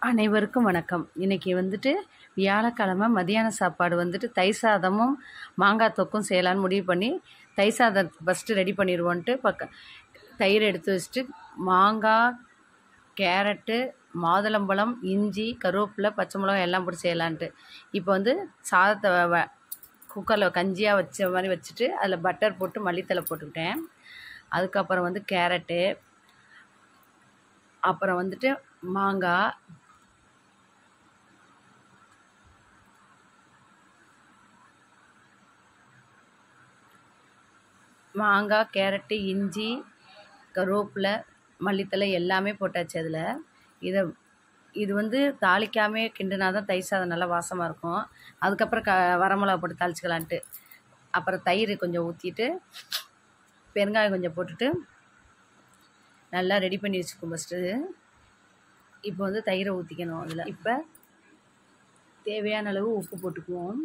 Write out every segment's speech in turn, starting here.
அனைவருக்கும் வணக்கம் இன்றைக்கி வந்துட்டு வியாழக்கிழமை மதியான சாப்பாடு வந்துட்டு தயிர் சாதமும் மாங்காய் தொக்கும் செய்யலான்னு முடிவு பண்ணி தயிர் சாதம் ஃபஸ்ட்டு ரெடி பண்ணிடுவோன்ட்டு பக்க தயிர் எடுத்து வச்சுட்டு மாங்காய் கேரட்டு மாதுளம்பழம் இஞ்சி கருவேப்பிலை பச்சை மிளகாய் எல்லாம் போட்டு செய்யலான்ட்டு இப்போ வந்து சாதத்தை வ- வ- குக்கரில் கஞ்சியாக வச்ச மாதிரி வச்சுட்டு அதில் பட்டர் போட்டு மல்லித்தலை போட்டுக்கிட்டேன் அதுக்கப்புறம் வந்து கேரட்டு அப்புறம் வந்துட்டு மாங்காய் மாங்காய் கேரட்டு இஞ்சி கருவேப்பிலை மல்லித்தலை எல்லாமே போட்டாச்சு அதில் இதை இது வந்து தாளிக்காமே கிண்டுனா தான் தயிர் சாதம் நல்லா வாசமாக இருக்கும் அதுக்கப்புறம் க வரமிளகா போட்டு தாளிச்சுக்கலான்ட்டு அப்புறம் தயிர் கொஞ்சம் ஊற்றிட்டு பெருங்காயம் கொஞ்சம் போட்டுட்டு நல்லா ரெடி பண்ணி வச்சுக்கோம் ஃபஸ்ட்டு இப்போ வந்து தயிரை ஊற்றிக்கணும் அதில் இப்போ தேவையான அளவு உப்பு போட்டுக்குவோம்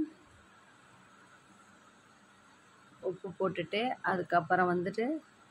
உப்பு போட்டுட்டு அதுக்கப்புறம் வந்துட்டு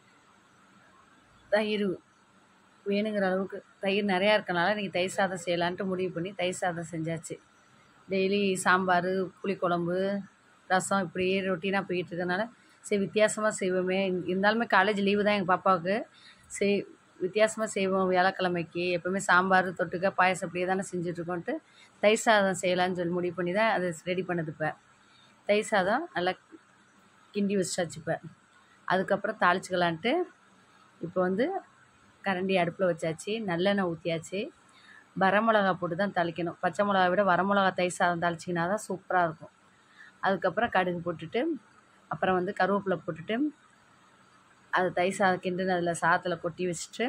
தயிர் வேணுங்கிற அளவுக்கு தயிர் நிறையா இருக்கனால இன்றைக்கி தயிர் சாதம் செய்யலான்ட்டு முடிவு பண்ணி தயிர் சாதம் செஞ்சாச்சு டெய்லி சாம்பார் புளிக்குழம்பு ரசம் இப்படியே ரொட்டீனாக போயிட்டு இருக்கனால சரி வித்தியாசமாக செய்வோமே இருந்தாலுமே காலேஜ் லீவு தான் எங்கள் பாப்பாவுக்கு செய் வித்தியாசமாக செய்வோம் வியாழக்கிழமைக்கு எப்போவுமே சாம்பார் தொட்டுக்க பாயசம் அப்படியே தானே செஞ்சுட்ருக்கோன்ட்டு தயிர் சாதம் செய்யலான்னு சொல்லி முடிவு பண்ணி தான் அது ரெடி பண்ணது இப்போ தயிர் சாதம் நல்லா கிண்டி வச்சாச்சு இப்போ அதுக்கப்புறம் தாளிச்சுக்கலான்ட்டு இப்போ வந்து கரண்டி அடுப்பில் வச்சாச்சு நல்லெண்ணெய் ஊற்றியாச்சு வரமிளகா போட்டு தான் தாளிக்கணும் பச்சை மிளகா விட வரமிளகா தயிர் சாதம் தாளிச்சிங்கன்னா தான் சூப்பராக இருக்கும் அதுக்கப்புறம் கடுகு போட்டுட்டு அப்புறம் வந்து கருவேப்பிலை போட்டுட்டு அது தயிர் சாதம் கிண்டுன்னு அதில் சாதத்தில் கொட்டி வச்சுட்டு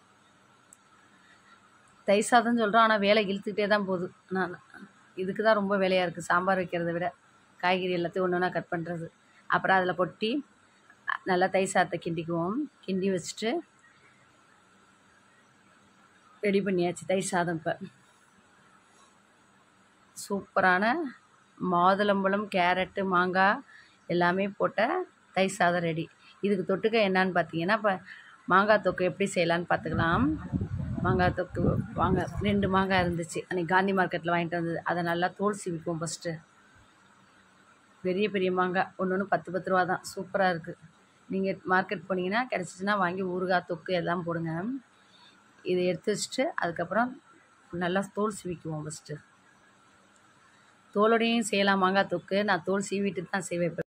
தயிர் சாதம்னு சொல்கிறோம் ஆனால் வேலை இழுத்துக்கிட்டே தான் போகுது நான் இதுக்கு தான் ரொம்ப வேலையாக இருக்குது சாம்பார் வைக்கிறத விட காய்கறி எல்லாத்தையும் ஒன்று ஒன்றா கட் பண்ணுறது அப்புறம் அதில் கொட்டி நல்லா தயிர் சாதத்தை கிண்டிக்குவோம் கிண்டி வச்சுட்டு ரெடி பண்ணியாச்சு தயிர் சாதம் இப்போ சூப்பரான மாதுளம்பழம் கேரட்டு மாங்காய் எல்லாமே போட்ட தயிர் சாதம் ரெடி இதுக்கு தொட்டுக்க என்னன்னு பார்த்தீங்கன்னா இப்போ மாங்காய் தொக்கு எப்படி செய்யலான்னு பார்த்துக்கலாம் மாங்காய் தொக்கு வாங்க ரெண்டு மாங்காய் இருந்துச்சு அன்றைக்கி காந்தி மார்க்கெட்டில் வாங்கிட்டு வந்தது அதை நல்லா தோல் சீவிக்குவோம் ஃபஸ்ட்டு பெரிய பெரிய மாங்காய் ஒன்று ஒன்று பத்து பத்து ரூபா தான் சூப்பராக இருக்குது நீங்கள் மார்க்கெட் போனீங்கன்னா கிடச்சிச்சின்னா வாங்கி ஊறுகாய் தொக்கு எல்லாம் போடுங்க இதை எடுத்து வச்சுட்டு அதுக்கப்புறம் நல்லா தோல் சீவிக்குவோம் ஃபஸ்ட்டு தோலோடையும் செய்யலாம் மாங்காய் தொக்கு நான் தோல் சீவிட்டு தான் செய்வேன் இப்போ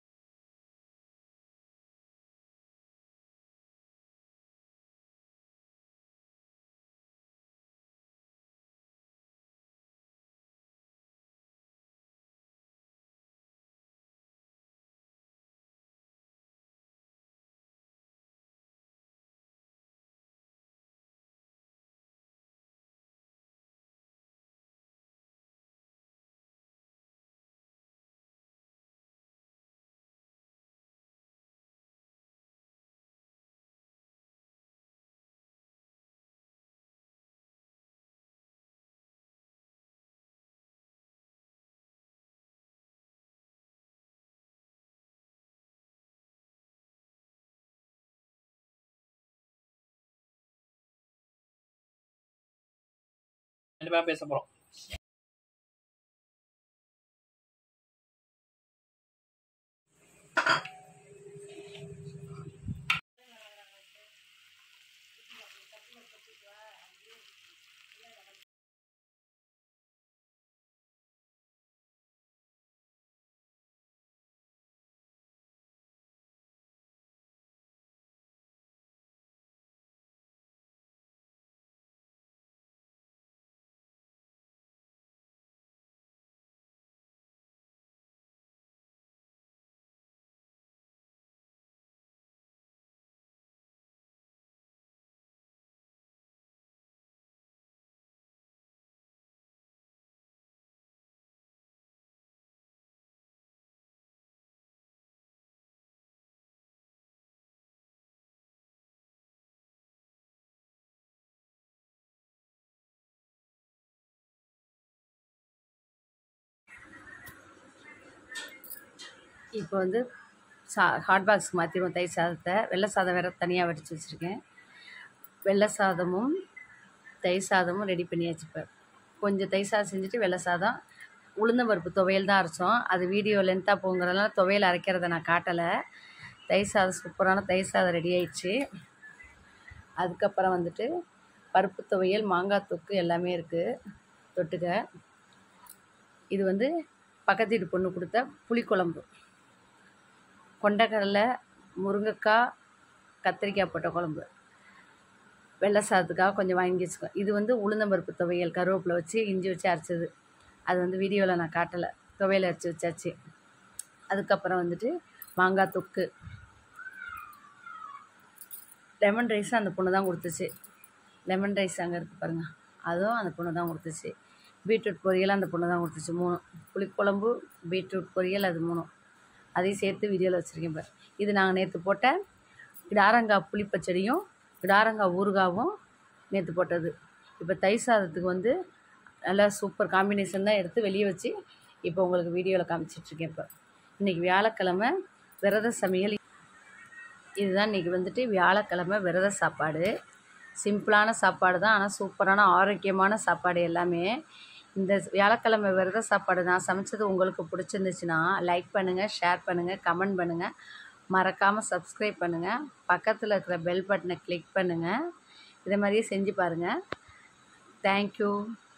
ரெண்டு பேரும் பேச போறோம் இப்போ வந்து சா ஹாட் பாக்ஸ்க்கு மாற்றிடுவோம் தயிர் சாதத்தை வெள்ளை சாதம் வேறு தனியாக வடித்து வச்சுருக்கேன் வெள்ளை சாதமும் தயிர் சாதமும் ரெடி பண்ணியாச்சு இப்போ கொஞ்சம் தை சாதம் செஞ்சுட்டு வெள்ளை சாதம் உளுந்தம்பருப்பு துவையல் தான் அரைச்சோம் அது வீடியோ லென்த்தாக போங்கிறதுனால துவையல் அரைக்கிறத நான் காட்டலை தயிர் சாதம் சூப்பரான தயிர் சாதம் ரெடி ஆயிடுச்சு அதுக்கப்புறம் வந்துட்டு பருப்பு துவையல் மாங்காய் தொக்கு எல்லாமே இருக்குது தொட்டுக்க இது வந்து பக்கத்து வீட்டு பொண்ணு கொடுத்த புளிக்குழம்பு கொண்டக்கடலை முருங்கைக்காய் கத்திரிக்காய் போட்ட குழம்பு வெள்ளை சாதத்துக்காக கொஞ்சம் வாங்கி வச்சுக்கோ இது வந்து உளுந்தம்பருப்பு துவையல் கருவேப்பிலை வச்சு இஞ்சி வச்சு அரைச்சது அது வந்து வீடியோவில் நான் காட்டலை துவையல் அரைச்சி வச்சாச்சு அதுக்கப்புறம் வந்துட்டு மாங்காய் தொக்கு லெமன் ரைஸும் அந்த பொண்ணு தான் கொடுத்துச்சு லெமன் ரைஸ் அங்கே இருக்குது பாருங்கள் அதுவும் அந்த பொண்ணு தான் கொடுத்துச்சு பீட்ரூட் பொரியல் அந்த பொண்ணு தான் கொடுத்துச்சு மூணு புளிக்குழம்பு பீட்ரூட் பொரியல் அது மூணும் அதையும் சேர்த்து வீடியோவில் வச்சுருக்கேன் பாரு இது நாங்கள் நேற்று போட்ட கிடாரங்காய் புளிப்பச்சடியும் கிடாரங்காய் ஊறுகாவும் நேற்று போட்டது இப்போ தயிர் சாதத்துக்கு வந்து நல்லா சூப்பர் காம்பினேஷன் தான் எடுத்து வெளியே வச்சு இப்போ உங்களுக்கு வீடியோவில் காமிச்சிட்ருக்கேன் இப்போ இன்றைக்கி வியாழக்கிழமை விரத சமையல் இதுதான் இன்றைக்கி வந்துட்டு வியாழக்கிழமை விரத சாப்பாடு சிம்பிளான சாப்பாடு தான் ஆனால் சூப்பரான ஆரோக்கியமான சாப்பாடு எல்லாமே இந்த வியாழக்கிழமை விரத சாப்பாடு நான் சமைச்சது உங்களுக்கு பிடிச்சிருந்துச்சுன்னா லைக் பண்ணுங்கள் ஷேர் பண்ணுங்கள் கமெண்ட் பண்ணுங்கள் மறக்காமல் சப்ஸ்கிரைப் பண்ணுங்கள் பக்கத்தில் இருக்கிற பெல் பட்டனை கிளிக் பண்ணுங்கள் இதை மாதிரியே செஞ்சு பாருங்கள் தேங்க்யூ